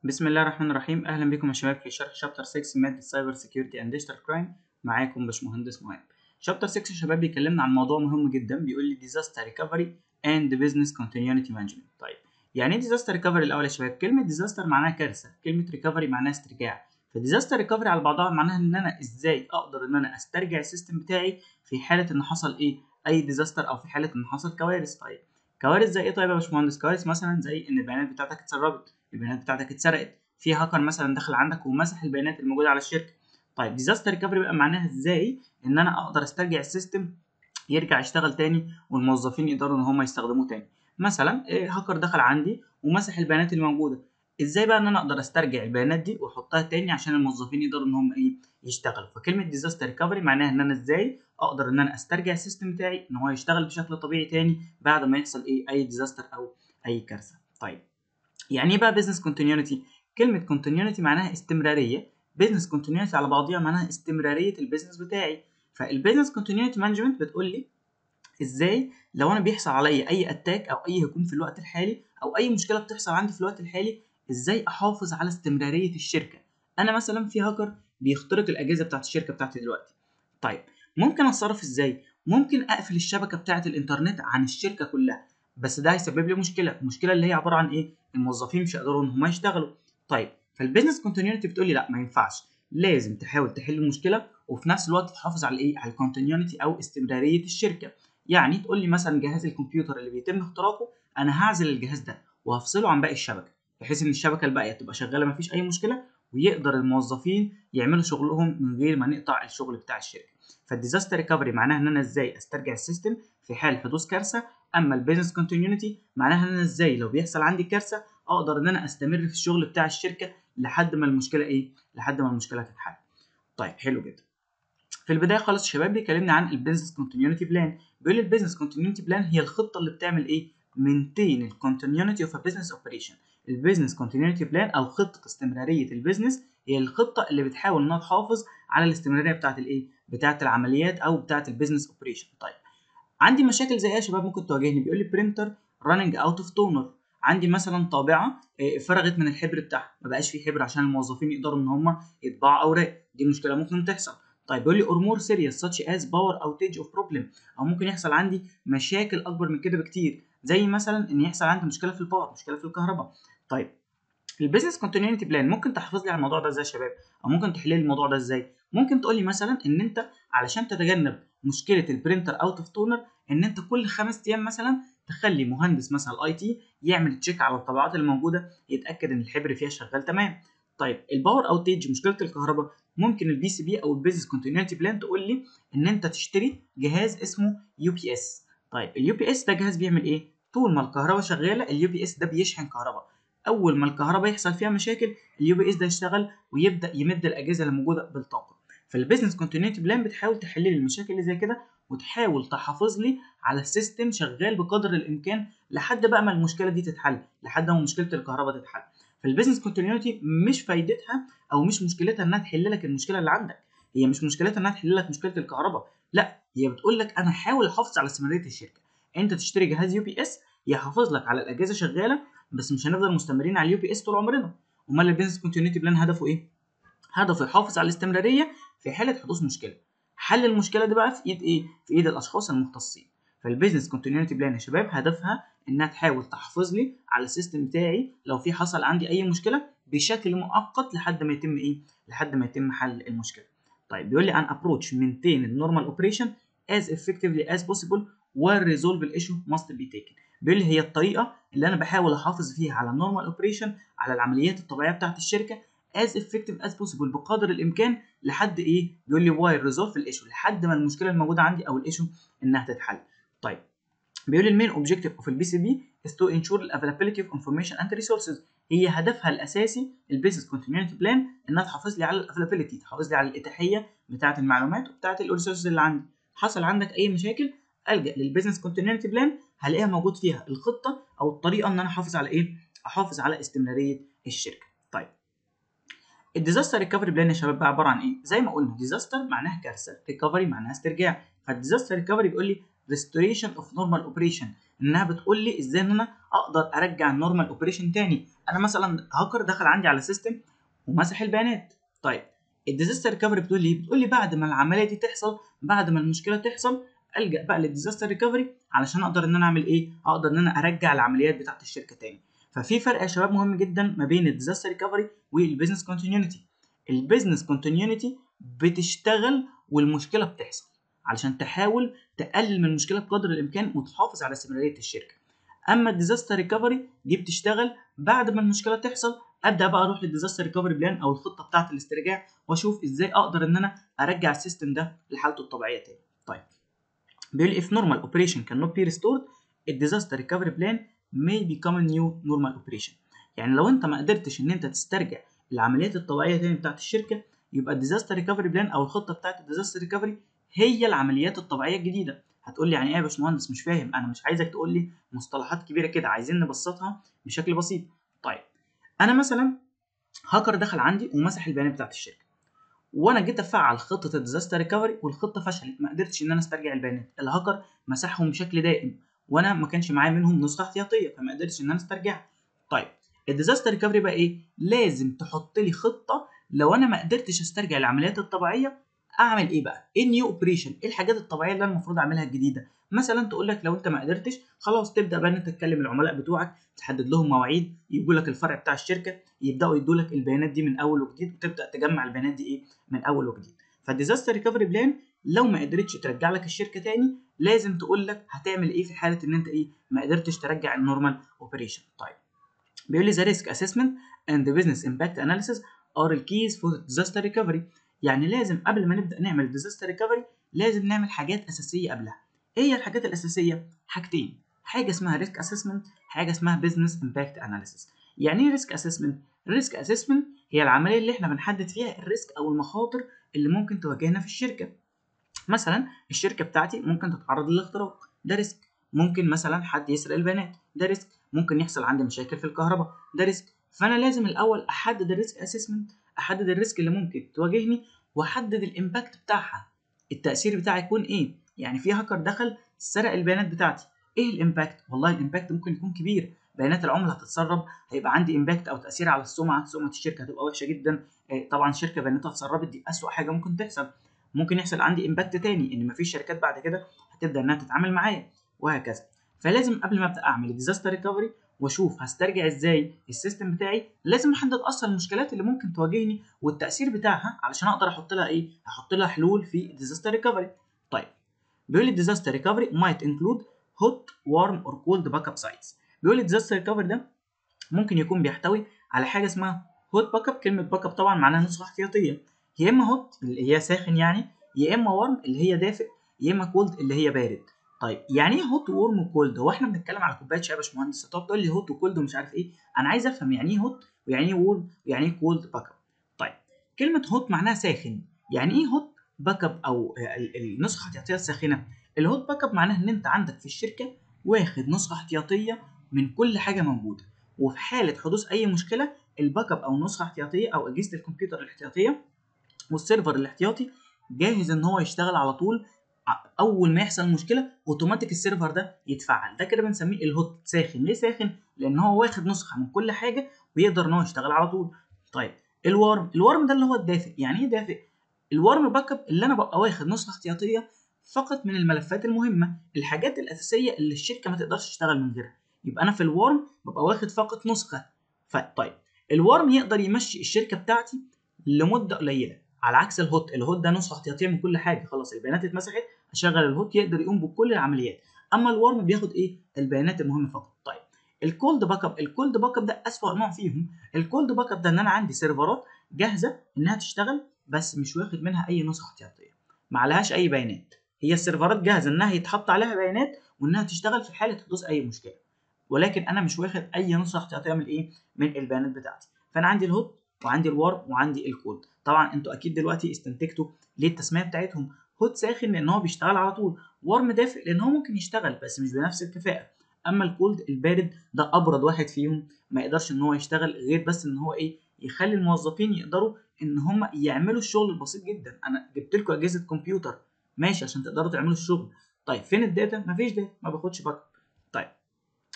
بسم الله الرحمن الرحيم اهلا بكم يا شباب في شرح شابتر 6 ماده سايبر سيكيورتي اند ديجيتال كرايم معاكم باشمهندس مهاب شابتر 6 يا شباب بيكلمنا عن موضوع مهم جدا بيقول لي ديزاستر ريكفري اند بزنس كونتينيوتي مانجمنت طيب يعني ايه ديزاستر ريكفري الاول يا شباب كلمه ديزاستر معناها كارثه كلمه ريكفري معناها استرجاع فديزاستر ريكفري على بعضها معناها ان انا ازاي اقدر ان انا استرجع السيستم بتاعي في حاله ان حصل ايه اي ديزاستر او في حاله ان حصل كوارث طيب كوارث زي ايه طيب يا باشمهندس كوارث مثلا زي ان البيانات بتاعتك اتسربت البيانات بتاعتك اتسرقت في هاكر مثلا دخل عندك ومسح البيانات الموجوده على الشركه طيب ديزاستر ريكفري بقى معناها ازاي ان انا اقدر استرجع السيستم يرجع يشتغل تاني والموظفين يقدروا ان هم يستخدموه تاني مثلا إيه هاكر دخل عندي ومسح البيانات الموجوده ازاي بقى ان انا اقدر استرجع البيانات دي واحطها تاني عشان الموظفين يقدروا ان هم ايه يشتغلوا فكلمه ديزاستر ريكفري معناها ان انا ازاي اقدر ان انا استرجع السيستم بتاعي ان هو يشتغل بشكل طبيعي تاني بعد ما يحصل ايه اي ديزاستر او اي كارثه طيب يعني ايه بقى بزنس كونتينيوتي كلمه كونتينيوتي معناها استمراريه بزنس كونتينيوتي على بعضيها معناها استمراريه البيزنس بتاعي فالبيزنس كونتينيوتي مانجمنت بتقول لي ازاي لو انا بيحصل عليا اي اتاك او اي هجوم في الوقت الحالي او اي مشكله بتحصل عندي في الوقت الحالي ازاي احافظ على استمراريه الشركه انا مثلا في هاكر بيخترق الاجهزه بتاعت الشركه بتاعتي دلوقتي طيب ممكن اتصرف ازاي ممكن اقفل الشبكه بتاعه الانترنت عن الشركه كلها بس ده هيسبب لي مشكله المشكله اللي هي عباره عن ايه الموظفين مش هيقدروا ان هم يشتغلوا طيب فالبيزنس كونتينيوتي بتقول لي لا ما ينفعش لازم تحاول تحل المشكله وفي نفس الوقت تحافظ على ايه على الكونتينيوتي او استمراريه الشركه يعني تقول لي مثلا جهاز الكمبيوتر اللي بيتم اختراقه انا هعزل الجهاز ده وهفصله عن باقي الشبكه بحيث ان الشبكه الباقيه تبقى شغاله مفيش اي مشكله ويقدر الموظفين يعملوا شغلهم من غير ما نقطع الشغل بتاع الشركه فالديزاستر ريكفري معناها ان انا ازاي استرجع السيستم في حال حدوث كارثه اما البيزنس كونتينيوتي معناها ان انا ازاي لو بيحصل عندي كارثه اقدر ان انا استمر في الشغل بتاع الشركه لحد ما المشكله ايه لحد ما المشكله تتحل طيب حلو جدا في البدايه خالص الشباب بيكلمنا عن البيزنس كونتينيوتي بلان بيقول لي البيزنس كونتينيوتي بلان هي الخطه اللي بتعمل ايه مينتين الكونتينيوتي اوف بزنس اوبريشن البيزنس كونتينيوتي بلان او خطه استمراريه البيزنس هي الخطه اللي بتحاول انها تحافظ على الاستمراريه بتاعه الايه بتاعه العمليات او بتاعه البيزنس اوبريشن طيب عندي مشاكل زي ايه يا شباب ممكن تواجهني بيقول لي برينتر راننج اوت اوف تونر عندي مثلا طابعه فرغت من الحبر بتاعها ما بقاش في حبر عشان الموظفين يقدروا ان هم يطبعوا اوراق دي مشكله ممكن تحصل طيب بيقول لي اور مور سيريس such as باور اوتيج اوف بروبلم او ممكن يحصل عندي مشاكل اكبر من كده بكتير زي مثلا ان يحصل عندي مشكله في الباور مشكله في الكهرباء طيب البيزنس كونتينيوتي بلان ممكن تحافظ لي على الموضوع ده ازاي يا شباب او ممكن تحل لي الموضوع ده ازاي ممكن تقول لي مثلا ان انت علشان تتجنب مشكله البرينتر اوت اوف تونر ان انت كل خمس ايام مثلا تخلي مهندس مثلا الاي تي يعمل تشيك على الطبعات الموجوده يتاكد ان الحبر فيها شغال تمام طيب الباور اوتيج مشكله الكهرباء ممكن البي سي بي او البيزنس كونتينيوتي بلان تقول لي ان انت تشتري جهاز اسمه يو بي اس طيب اليو بي اس ده جهاز بيعمل ايه طول ما الكهرباء شغاله اليو بي اس ده بيشحن كهرباء اول ما الكهرباء يحصل فيها مشاكل اليو بي اس ده يشتغل ويبدا يمد الاجهزه اللي موجوده بالطاقه فالبيزنس كونتينيوتي بلان بتحاول تحل لي المشاكل اللي زي كده وتحاول تحافظ لي على السيستم شغال بقدر الامكان لحد بقى ما المشكله دي تتحل لحد ما مشكله الكهرباء تتحل فالبيزنس كونتينيوتي مش فايدتها او مش مشكلتها انها تحل لك المشكله اللي عندك هي مش مشكلتها انها تحل لك مشكله الكهرباء لا هي بتقول لك انا حاول احافظ على استمراريه الشركه انت تشتري جهاز يو بي اس يحافظ لك على الاجهزه شغاله بس مش هنفضل مستمرين على اليو بي اس طول عمرنا امال البيزنس كونتينيوتي بلان هدفه ايه هدفه يحافظ على الاستمراريه في حاله حدوث مشكله حل المشكله دي بقى في ايد ايه في ايد الاشخاص المختصين فالبيزنس كونتينيوتي بلان يا شباب هدفها انها تحاول تحافظ لي على السيستم بتاعي لو في حصل عندي اي مشكله بشكل مؤقت لحد ما يتم ايه لحد ما يتم حل المشكله طيب بيقول لي an approach maintain the normal operation as effectively as possible while resolve the issue must be taken بيقول لي هي الطريقه اللي انا بحاول احافظ فيها على النورمال اوبريشن على العمليات الطبيعيه بتاعه الشركه as effective as possible بقدر الامكان لحد ايه بيقول لي while resolve الايشو لحد ما المشكله الموجوده عندي او الايشو انها تتحل طيب بيقول المين اوبجيكتيف اوف البي سي بي is to ensure the availability of information and resources هي هدفها الاساسي البيزنس كونتينيوتي بلان انها تحافظ لي على الافيلابيلتي تحافظ لي على الاتاحيه بتاعه المعلومات وبتاعه الريسورسز اللي عندي حصل عندك اي مشاكل الجا للبيزنس كونتينيوتي بلان هلاقيها موجود فيها الخطه او الطريقه ان انا احافظ على ايه احافظ على استمراريه الشركه طيب الديزاستر ريكفري بلان يا شباب بقى عباره عن ايه زي ما قلنا ديزاستر معناها كارثه ريكفري معناها استرجاع فالديزاستر ريكفري بيقول لي restoration of normal operation انها بتقول لي ازاي ان انا اقدر ارجع النورمال اوبريشن تاني انا مثلا هاكر دخل عندي على سيستم ومسح البيانات طيب الديزاستر ريكفري بتقول لي بتقول لي بعد ما العمليه دي تحصل بعد ما المشكله تحصل الجا بقى للديزاستر ريكفري علشان اقدر ان انا اعمل ايه اقدر ان انا ارجع العمليات بتاعت الشركه تاني ففي فرق يا شباب مهم جدا ما بين الديزاستر ريكفري والبيزنس كونتينيوتي البيزنس كونتينيوتي بتشتغل والمشكله بتحصل علشان تحاول تقلل من المشكله بقدر الامكان وتحافظ على استمراريه الشركه اما الديزاستر ريكفري دي بتشتغل بعد ما المشكله تحصل ابدا بقى اروح للديزاستر ريكفري بلان او الخطه بتاعه الاسترجاع واشوف ازاي اقدر ان انا ارجع السيستم ده لحالته الطبيعيه تاني طيب بيقول لي if normal operation cannot be restored a disaster recovery plan may become a new normal operation يعني لو انت ما قدرتش ان انت تسترجع العمليات الطبيعيه تاني بتاعه الشركه يبقى الديزاستر ريكفري بلان او الخطه بتاعه الديزاستر ريكفري هي العمليات الطبيعيه الجديده هتقول لي يعني ايه يا باشمهندس مش فاهم انا مش عايزك تقول لي مصطلحات كبيره كده عايزين نبسطها بشكل بسيط طيب انا مثلا هاكر دخل عندي ومسح البيانات بتاعت الشركه وانا جيت افعل خطه الديزاستر ريكفري والخطه فشلت ما قدرتش ان انا استرجع البيانات الهاكر مسحهم بشكل دائم وانا ما كانش معايا منهم نسخه احتياطيه فما قدرتش ان انا استرجعها طيب الديزاستر ريكفري بقى ايه لازم تحط لي خطه لو انا ما قدرتش استرجع العمليات الطبيعيه اعمل ايه بقى ايه النيو اوبريشن ايه الحاجات الطبيعيه اللي انا المفروض اعملها الجديده مثلا تقول لك لو انت ما قدرتش خلاص تبدا بقى ان انت تكلم العملاء بتوعك تحدد لهم مواعيد يجوا لك الفرع بتاع الشركه يبداوا يدوا لك البيانات دي من اول وجديد وتبدا تجمع البيانات دي ايه من اول وجديد فالديزاستر ريكفري بلان لو ما قدرتش ترجع لك الشركه تاني لازم تقول لك هتعمل ايه في حاله ان انت ايه ما قدرتش ترجع النورمال اوبريشن طيب بيقول لي ذا ريسك اسسمنت اند بزنس امباكت اناليسيس ار الكيز فور ديزاستر ريكفري يعني لازم قبل ما نبدا نعمل ديزاستر ريكفري لازم نعمل حاجات اساسيه قبلها ايه هي الحاجات الاساسيه حاجتين حاجه اسمها ريسك اسسمنت حاجه اسمها بزنس امباكت اناليسيس يعني ايه ريسك اسسمنت الريسك اسسمنت هي العمليه اللي احنا بنحدد فيها الريسك او المخاطر اللي ممكن تواجهنا في الشركه مثلا الشركه بتاعتي ممكن تتعرض للاختراق ده ريسك ممكن مثلا حد يسرق البيانات ده ريسك ممكن يحصل عندي مشاكل في الكهرباء ده ريسك فانا لازم الاول احدد الريسك اسسمنت احدد الريسك اللي ممكن تواجهني واحدد الامباكت بتاعها التاثير بتاعي يكون ايه يعني في هاكر دخل سرق البيانات بتاعتي ايه الامباكت والله الامباكت ممكن يكون كبير بيانات العملاء هتتسرب هيبقى عندي امباكت او تاثير على السمعه سمعه الشركه هتبقى وحشه جدا طبعا شركه بياناتها اتسربت دي اسوأ حاجه ممكن تحصل ممكن يحصل عندي امباكت تاني ان مفيش شركات بعد كده هتبدا انها تتعامل معايا وهكذا فلازم قبل ما ابدا اعمل ديزاستر ريكفري واشوف هسترجع ازاي السيستم بتاعي لازم احدد اصلا المشكلات اللي ممكن تواجهني والتاثير بتاعها علشان اقدر احط لها ايه احط لها حلول في ديزاستر ريكفري طيب بيقول لي ديزاستر ريكفري might include hot warm or cold backup sites بيقول لي ديزاستر ريكفري ده ممكن يكون بيحتوي على حاجه اسمها هوت باك اب كلمه باك اب طبعا معناها نسخه احتياطيه يا اما هوت اللي هي ساخن يعني يا اما وارم اللي هي دافئ يا اما كولد اللي هي بارد طيب يعني ايه هوت وورم وكولد هو احنا بنتكلم على كوبايه شاي يا باشمهندس تقعد تقول لي هوت وكولد ومش عارف ايه انا عايز افهم يعني ايه هوت ويعني ايه وورم ويعني ايه كولد باك اب طيب كلمه هوت معناها ساخن يعني ايه هوت باك اب او النسخه الاحتياطيه الساخنه الهوت باك اب معناها ان انت عندك في الشركه واخد نسخه احتياطيه من كل حاجه موجوده وفي حاله حدوث اي مشكله الباك اب او نسخه احتياطيه او اجهزه الكمبيوتر الاحتياطيه والسيرفر الاحتياطي جاهز ان هو يشتغل على طول اول ما يحصل مشكله اوتوماتيك السيرفر ده يتفعل ده كده بنسميه الهوت ساخن ليه ساخن لان هو واخد نسخه من كل حاجه ويقدر ان هو يشتغل على طول طيب الوارم الوارم ده اللي هو الدافئ يعني ايه دافئ الوارم باك اب اللي انا ببقى واخد نسخه احتياطيه فقط من الملفات المهمه الحاجات الاساسيه اللي الشركه ما تقدرش تشتغل من غيرها يبقى انا في الوارم ببقى واخد فقط نسخه طيب الوارم يقدر يمشي الشركه بتاعتي لمده قليله على عكس الهوت الهوت ده نسخه احتياطيه من كل حاجه خلاص البيانات اتمسحت اشغل الهوت يقدر يقوم بكل العمليات اما الوارم بياخد ايه البيانات المهمه فقط طيب الكولد باك اب الكولد باك اب ده اسوأ نوع فيهم الكولد باك اب ده ان انا عندي سيرفرات جاهزه انها تشتغل بس مش واخد منها اي نسخه احتياطيه ما عليهاش اي بيانات هي السيرفرات جاهزه انها يتحط عليها بيانات وانها تشتغل في حاله حدوث اي مشكله ولكن انا مش واخد اي نسخه احتياطيه من ايه من البيانات بتاعتي فانا عندي الهوت وعندي الوارم وعندي الكولد طبعا انتوا اكيد دلوقتي استنتجتوا ليه التسميه بتاعتهم هوت ساخن لان هو بيشتغل على طول وارم دافئ لان هو ممكن يشتغل بس مش بنفس الكفاءه اما الكولد البارد ده ابرد واحد فيهم ما يقدرش ان هو يشتغل غير بس ان هو ايه يخلي الموظفين يقدروا ان هم يعملوا الشغل البسيط جدا انا جبت لكم اجهزه كمبيوتر ماشي عشان تقدروا تعملوا الشغل طيب فين الداتا مفيش داتا ما باخدش باك طيب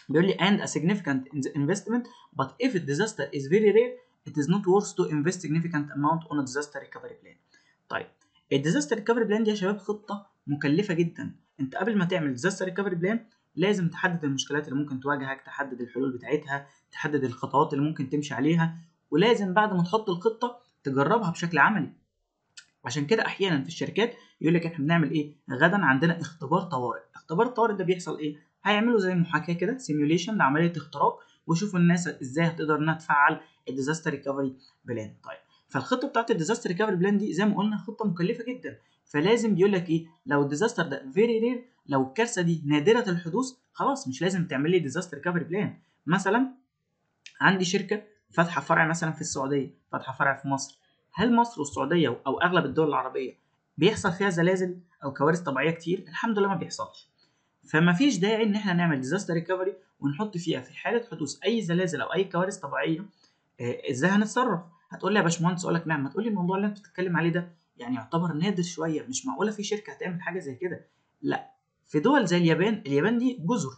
بيقول لي and a significant investment but if a disaster is very rare it is not worth to invest significant amount on a disaster recovery plan طيب الديزاستر ريكفري بلان دي يا شباب خطه مكلفه جدا انت قبل ما تعمل ديزاستر ريكفري بلان لازم تحدد المشكلات اللي ممكن تواجهك تحدد الحلول بتاعتها تحدد الخطوات اللي ممكن تمشي عليها ولازم بعد ما تحط الخطه تجربها بشكل عملي عشان كده احيانا في الشركات يقول لك احنا بنعمل ايه غدا عندنا اختبار طوارئ اختبار الطوارئ ده بيحصل ايه هيعملوا زي محاكاه كده سيميوليشن لعمليه اختراق ويشوفوا الناس ازاي هتقدر انها تفعل الديزاستر ريكفري بلان طيب فالخطه بتاعت الديزاستر ريكفري بلان دي زي ما قلنا خطه مكلفه جدا فلازم بيقول لك ايه لو الديزاستر ده فيري رير لو الكارثه دي نادره الحدوث خلاص مش لازم تعمل لي ديزاستر ريكفري بلان مثلا عندي شركه فاتحه فرع مثلا في السعوديه فاتحه فرع في مصر هل مصر والسعوديه او اغلب الدول العربيه بيحصل فيها زلازل او كوارث طبيعيه كتير الحمد لله ما بيحصلش فما فيش داعي ان احنا نعمل ديزاستر ريكفري ونحط فيها في حاله حدوث اي زلازل او اي كوارث طبيعيه آه ازاي هنتصرف هتقول لي يا باشمهندس اقول لك نعم ما تقول لي الموضوع اللي انت بتتكلم عليه ده يعني يعتبر نادر شويه مش معقوله في شركه هتعمل حاجه زي كده لا في دول زي اليابان اليابان دي جزر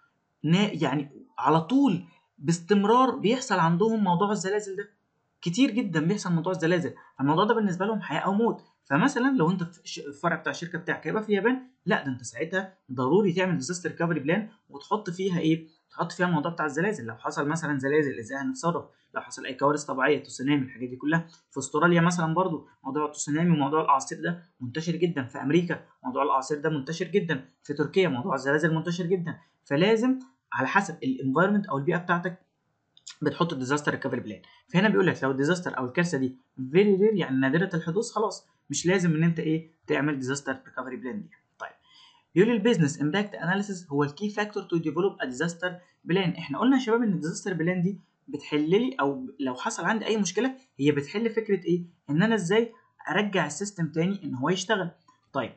يعني على طول باستمرار بيحصل عندهم موضوع الزلازل ده كتير جدا بيحصل موضوع الزلازل الموضوع ده بالنسبه لهم حياه او موت فمثلا لو انت في الفرع بتاع الشركه بتاعك هيبقى في اليابان لا ده انت ساعتها ضروري تعمل ديزاستر ريكفري بلان وتحط فيها ايه تحط فيها الموضوع بتاع الزلازل لو حصل مثلا زلازل ازاي هنتصرف لو حصل اي كوارث طبيعيه تسونامي الحاجات دي كلها في استراليا مثلا برضو موضوع التسونامي وموضوع الاعاصير ده منتشر جدا في امريكا موضوع الاعاصير ده منتشر جدا في تركيا موضوع الزلازل منتشر جدا فلازم على حسب الانفايرمنت او البيئه بتاعتك بتحط الديزاستر ريكفري بلان فهنا بيقول لك لو الديزاستر او الكارثه دي فيري رير يعني نادره الحدوث خلاص مش لازم ان انت ايه تعمل ديزاستر ريكفري بلان دي طيب بيقول لي البيزنس امباكت اناليسيس هو الكي فاكتور تو ديفلوب ا ديزاستر بلان احنا قلنا يا شباب ان الديزاستر بلان دي بتحل لي او لو حصل عندي اي مشكله هي بتحل فكره ايه ان انا ازاي ارجع السيستم تاني ان هو يشتغل طيب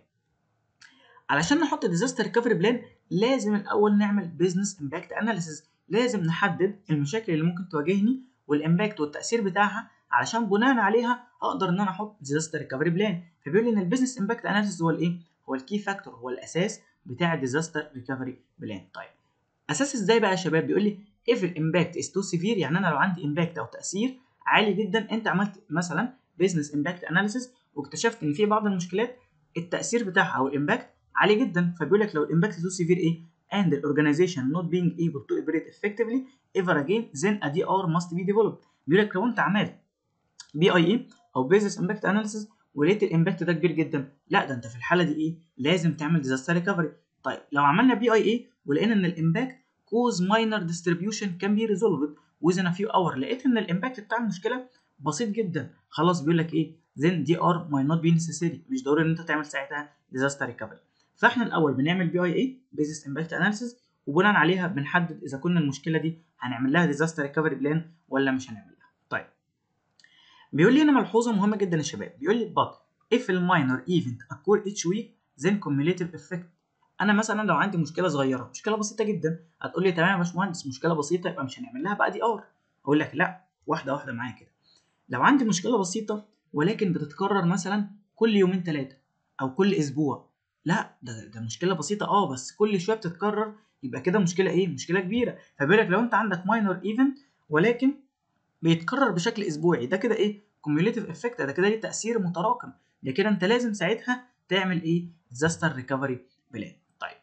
علشان نحط ديزاستر ريكفري بلان لازم الاول نعمل بيزنس امباكت اناليسيس لازم نحدد المشاكل اللي ممكن تواجهني والامباكت والتاثير بتاعها علشان بناء عليها اقدر ان انا احط ديزاستر ريكفري بلان فبيقول لي ان البيزنس امباكت اناليسيس هو الايه هو الكي فاكتور هو الاساس بتاع الديزاستر ريكفري بلان طيب اساس ازاي بقى يا شباب بيقول لي if الامباكت is too severe يعني انا لو عندي امباكت او تاثير عالي جدا انت عملت مثلا بيزنس امباكت اناليسيس واكتشفت ان في بعض المشكلات التاثير بتاعها او الامباكت عالي جدا فبيقول لك لو الامباكت too severe ايه and the organization not being able to operate effectively ever again then a DR must be developed بيقول لك لو انت عملت بي اي اي او بيزنس امباكت اناليسيس ولقيت الامباكت ده كبير جدا لا ده انت في الحاله دي ايه لازم تعمل ديزاستر ريكفري طيب لو عملنا بي اي اي ولقينا ان الامباكت cause minor distribution can be resolved within a few hours لقيت ان الامباكت بتاع المشكله بسيط جدا خلاص بيقول لك ايه then DR might not be necessary مش ضروري ان انت تعمل ساعتها ديزاستر ريكفري فاحنا الاول بنعمل بي اي اي بيزنس امباكت اناليسيس وبناء عليها بنحدد اذا كنا المشكله دي هنعمل لها ديزاستر ريكفري بلان ولا مش هنعمل لها طيب بيقول لي هنا ملحوظه مهمه جدا يا شباب بيقول لي but if a minor event occur each week then cumulative effect انا مثلا لو عندي مشكله صغيره مشكله بسيطه جدا هتقول لي تمام يا باشمهندس مشكله بسيطه يبقى مش هنعمل لها بقى دي ار اقول لك لا واحده واحده معايا كده لو عندي مشكله بسيطه ولكن بتتكرر مثلا كل يومين ثلاثه او كل اسبوع لا ده ده مشكله بسيطه اه بس كل شويه بتتكرر يبقى كده مشكله ايه مشكله كبيره فبيقول لك لو انت عندك ماينور ايفنت ولكن بيتكرر بشكل اسبوعي ده كده ايه كوميوليتيف افكت ده كده ليه تاثير متراكم ده كده انت لازم ساعتها تعمل ايه ديزاستر ريكفري بلان طيب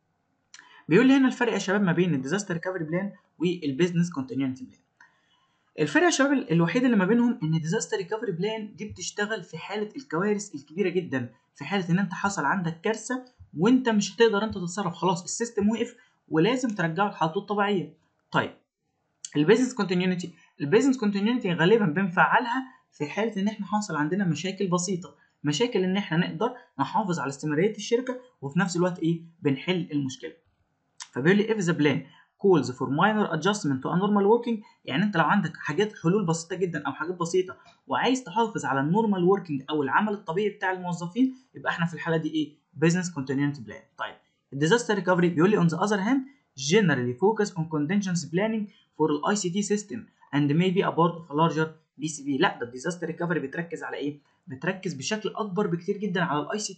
بيقول لي هنا الفرق يا شباب ما بين الديزاستر ريكفري بلان والبيزنس كونتينيوتي بلان الفرق يا شباب الوحيد اللي ما بينهم ان ديزاستر ريكفري بلان دي بتشتغل في حاله الكوارث الكبيره جدا في حاله ان انت حصل عندك كارثه وانت مش هتقدر انت تتصرف خلاص السيستم وقف ولازم ترجعه لحالته الطبيعيه طيب البيزنس كونتينيوتي البيزنس كونتينيوتي غالبا بنفعلها في حاله ان احنا حاصل عندنا مشاكل بسيطه مشاكل ان احنا نقدر نحافظ على استمراريه الشركه وفي نفس الوقت ايه بنحل المشكله فبيقول لي if the plan calls for minor adjustment to a normal working يعني انت لو عندك حاجات حلول بسيطه جدا او حاجات بسيطه وعايز تحافظ على النورمال وركينج او العمل الطبيعي بتاع الموظفين يبقى احنا في الحاله دي ايه business continuity plan طيب الديزاستر ريكفري بيقول لي on the other hand generally focus on contingency planning for the ICT system and maybe a part of a larger DCB لا ده الديزاستر ريكفري بتركز على ايه بتركز بشكل اكبر بكتير جدا على الاي سي تي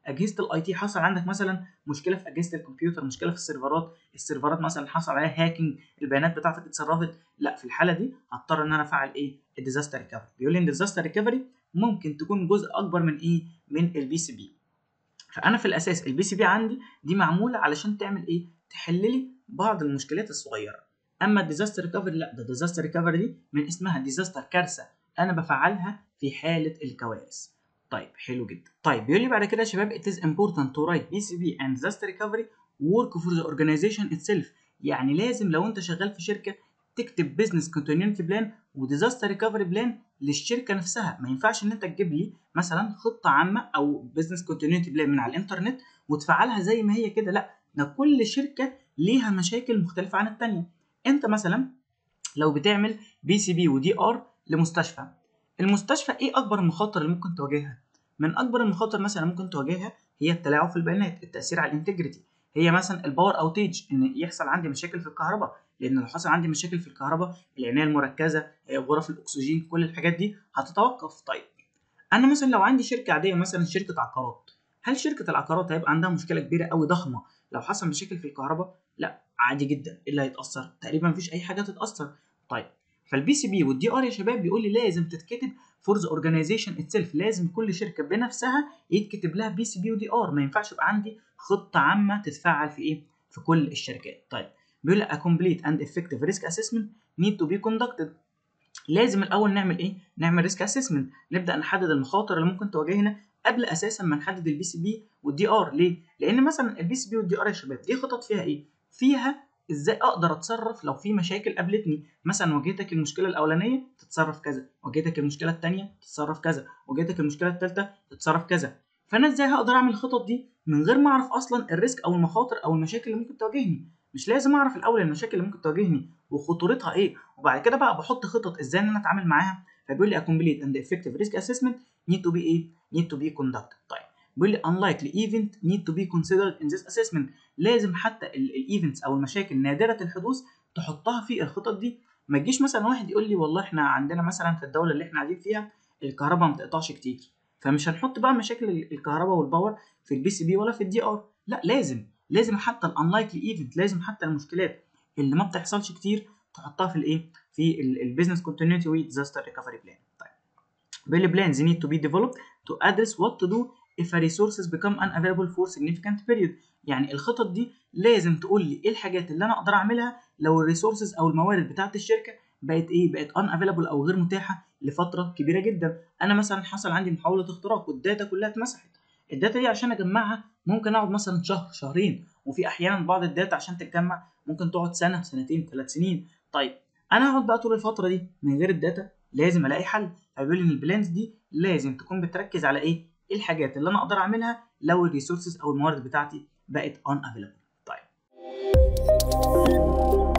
اجهزه الاي تي حصل عندك مثلا مشكله في اجهزه الكمبيوتر مشكله في السيرفرات السيرفرات مثلا حصل عليها هاكينج البيانات بتاعتك اتصرفت لا في الحاله دي هضطر ان انا افعل ايه الديزاستر ريكفري بيقول لي ان الديزاستر ريكفري ممكن تكون جزء اكبر من ايه من البي سي بي فانا في الاساس البي سي بي عندي دي معموله علشان تعمل ايه تحل لي بعض المشكلات الصغيره اما الديزاستر ريكفري لا ده الديزاستر ريكفري دي من اسمها ديزاستر كارثه انا بفعلها في حاله الكوارث طيب حلو جدا طيب بيقول لي بعد كده يا شباب it is important to write BCP and disaster recovery work for the organization itself يعني لازم لو انت شغال في شركه تكتب business continuity plan وديزاستر ريكفري بلان للشركه نفسها ما ينفعش ان انت تجيب لي مثلا خطه عامه او business continuity plan من على الانترنت وتفعلها زي ما هي كده لا ده كل شركه ليها مشاكل مختلفه عن الثانيه انت مثلا لو بتعمل بي سي بي ودي ار لمستشفى المستشفى ايه اكبر المخاطر اللي ممكن تواجهها من اكبر المخاطر مثلا ممكن تواجهها هي التلاعب في البيانات التاثير على الانتجريتي هي مثلا الباور اوتيج ان يحصل عندي مشاكل في الكهرباء لان لو حصل عندي مشاكل في الكهرباء العنايه المركزه غرف الاكسجين كل الحاجات دي هتتوقف طيب انا مثلا لو عندي شركه عاديه مثلا شركه عقارات هل شركه العقارات هيبقى عندها مشكله كبيره قوي ضخمه لو حصل مشاكل في الكهرباء لا عادي جدا ايه اللي هيتاثر تقريبا مفيش اي حاجه تتاثر طيب فالبي سي بي والدي ار يا شباب بيقول لي لازم تتكتب فور ذا اورجانيزيشن اتسيلف لازم كل شركه بنفسها يتكتب لها بي سي بي ودي ار ما ينفعش يبقى عندي خطه عامه تتفعل في ايه في كل الشركات طيب بيقول لك a complete and effective risk assessment need to be conducted لازم الاول نعمل ايه نعمل ريسك اسسمنت نبدا نحدد المخاطر اللي ممكن تواجهنا قبل اساسا ما نحدد البي سي بي والدي ار ليه لان مثلا البي سي بي والدي ار يا شباب دي خطط فيها ايه فيها ازاي اقدر اتصرف لو في مشاكل قابلتني مثلا واجهتك المشكله الاولانيه تتصرف كذا واجهتك المشكله الثانيه تتصرف كذا واجهتك المشكله الثالثه تتصرف كذا فانا ازاي هقدر اعمل الخطط دي من غير ما اعرف اصلا الريسك او المخاطر او المشاكل اللي ممكن تواجهني مش لازم اعرف الاول المشاكل اللي ممكن تواجهني وخطورتها ايه وبعد كده بقى بحط خطط ازاي ان انا اتعامل معاها فبيقول لي a complete and effective risk assessment need to be ايه need to be conducted طيب بيقول لي unlikely event need to be considered in this assessment لازم حتى الايفنتس او المشاكل نادره الحدوث تحطها في الخطط دي ما تجيش مثلا واحد يقول لي والله احنا عندنا مثلا في الدوله اللي احنا قاعدين فيها الكهرباء ما بتقطعش كتير فمش هنحط بقى مشاكل الكهرباء والباور في البي سي بي ولا في الدي ار لا لازم لازم حتى الانلايكلي ايفنت لازم حتى المشكلات اللي ما بتحصلش كتير تحطها في الايه في البيزنس كونتينيوتي وديزاستر ريكفري بلان طيب بيقول لي plans need to be developed to address what to do if a resources become unavailable for significant period يعني الخطط دي لازم تقول لي ايه الحاجات اللي انا اقدر اعملها لو الريسورسز او الموارد بتاعه الشركه بقت ايه بقت unavailable او غير متاحه لفتره كبيره جدا انا مثلا حصل عندي محاوله اختراق والداتا كلها اتمسحت الداتا دي عشان اجمعها ممكن اقعد مثلا شهر شهرين وفي احيانا بعض الداتا عشان تتجمع ممكن تقعد سنه سنتين ثلاث سنين طيب انا هقعد بقى طول الفتره دي من غير الداتا لازم الاقي حل فبيقول لي ان البلانز دي لازم تكون بتركز على ايه ايه الحاجات اللي انا اقدر اعملها لو الريسورسز او الموارد بتاعتي بقت unavailable طيب